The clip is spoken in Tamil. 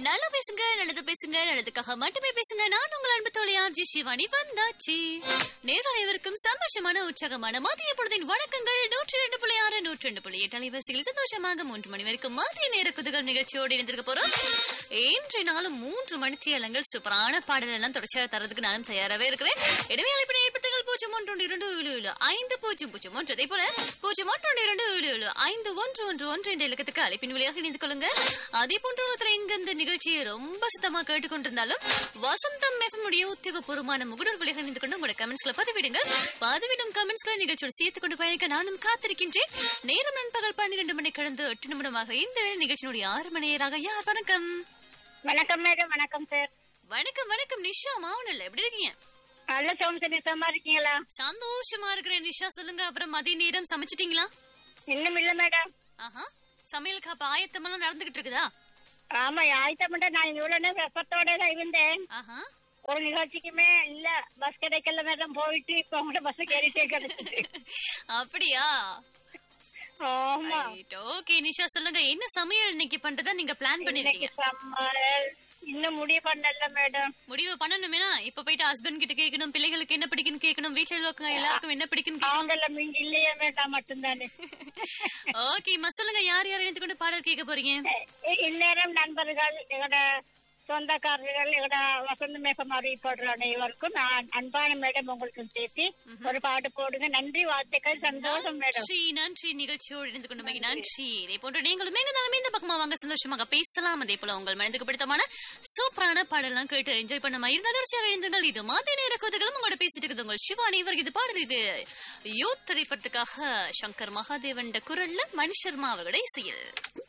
நல்லா பேசுங்க நல்லது பேசுங்க நல்லதுக்காக மட்டுமே பேசுங்க நான் உங்கள் அன்பு தோழி ஆர்ஜி சிவானி வந்தாச்சு நேரம் அனைவருக்கும் சந்தோஷமான உற்சாகமான மதிய பொழுதின் வணக்கங்கள் நூற்றி ரெண்டு புள்ளி ஆறு நூற்றி ரெண்டு புள்ளி எட்டு அலைவரிசையில் சந்தோஷமாக மூன்று மணி வரைக்கும் மதிய நேர குதுகள் நிகழ்ச்சியோடு இணைந்திருக்க போறோம் இன்றைய நாளும் மூன்று மணித்தியலங்கள் சூப்பரான பாடல் எல்லாம் தொடர்ச்சியாக தரதுக்கு நானும் தயாராகவே இருக்கிறேன் எனவே அழைப்பினை ஏற்படுத்துங்கள் பூஜ்ஜியம் ஒன்று ஒன்று இரண்டு ஏழு ஏழு ஐந்து பூஜ்ஜியம் பூஜ்ஜியம் ஒன்று அதே போல பூஜ்ஜியம் ஒன்று ஒன்று இரண்டு ஏழு ஏழு ஐந்து ஒன்று ஒன்று ஒன்று என்ற இலக்கத்துக்கு அழைப்பின் வழியாக இணைந்து கொள்ளுங்க அதே போன்ற ஒருத்தர் எங்க இந்த நிகழ்ச்சியை ரொம்ப சுத்தமா கேட்டுக்கொண்டிருந்தாலும் வசந்தம் எஃப்எம் உடைய உத்தியோகபூர்வமான முகடூர் வழியாக இணைந்து கொண்டு உங்களுடைய கமெண்ட்ஸ்களை பதிவிடுங்கள் பதிவிடும் கமெண்ட்ஸ்களை நிகழ்ச்சியோடு சேர்த்துக் கொண்டு பயணிக்க நானும் காத்திருக்கின்றேன் நேரம் நண்பகல் பன்னிரண்டு மணி கடந்து எட்டு நிமிடமாக இந்த வேளை நிகழ்ச்சியினுடைய ஆறு மணி நேராக யார் வணக்கம் வணக்கம் மேடம் வணக்கம் சார் வணக்கம் வணக்கம் நிஷா மாவனல்ல எப்படி இருக்கீங்க நல்ல சோம்சனிசமா இருக்கீங்களா சந்தோஷமா இருக்கிறேன் நிஷா சொல்லுங்க அப்புறம் மதிய நேரம் சமைச்சிட்டீங்களா இன்னும் இல்ல மேடம் ஆஹா சமையலுக்கு அப்ப ஆயத்தமெல்லாம் நடந்துகிட்டு இருக்குதா ஆமா ஆயிட்ட மட்டும் நான் இவ்வளவு நேரம் வெப்பத்தோட தான் இருந்தேன் ஆஹா ஒரு நிகழ்ச்சிக்குமே இல்ல பஸ் கிடைக்கல மேடம் போயிட்டு இப்ப உங்களோட பஸ் கேறிட்டே கிடைச்சிட்டு அப்படியா ஆமா ஓகே நிஷா சொல்லுங்க என்ன சமையல் இன்னைக்கு பண்றதா நீங்க பிளான் இன்னைக்கு பண்ணிருக்கீங்க சமையல் இன்னும் முடிவு பண்ணல மேடம் முடிவு பண்ணணுமேனா இப்ப போயிட்டு ஹஸ்பண்ட் கிட்ட கேட்கணும் பிள்ளைகளுக்கு என்ன பிடிக்குன்னு கேட்கணும் வீட்டுல இருக்கவங்க எல்லாருக்கும் என்ன பிடிக்குன்னு கேட்கணும் அவங்கள மிங்க இல்லையே மேடம் மட்டும்தானே ஓகே சொல்லுங்க யார் யார் இணைந்து கொண்டு பாடல் கேட்க போறீங்க இ- இந்நேரம் நண்பர்கள் எங்களோட சொந்தக்காரர்கள் எங்களோட வசந்த மேகம் அறியப்படுற அனைவருக்கும் நான் அன்பான மேடம் உங்களுக்கு சேர்த்து ஒரு பாட்டு போடுங்க நன்றி வாழ்த்துக்கள் சந்தோஷம் மேடம் நன்றி நன்றி நிகழ்ச்சியோடு இணைந்து கொண்டு மிக நன்றி இதே போன்று நீங்களும் எங்க நாளுமே இந்த பக்கமா வாங்க சந்தோஷமாக பேசலாம் அதே போல உங்கள் மனதுக்கு பிடித்தமான சூப்பரான பாடலாம் கேட்டு என்ஜாய் பண்ண மாதிரி அதிர்ச்சியாக எழுந்துங்கள் இது மாதிரி நேர கொதுகளும் உங்களோட பேசிட்டு இருக்குது உங்கள் சிவானி இவர் இது பாடல் இது யூத் திரைப்படத்துக்காக சங்கர் மகாதேவன் குரல்ல மணி சர்மா அவர்களுடைய இசையில்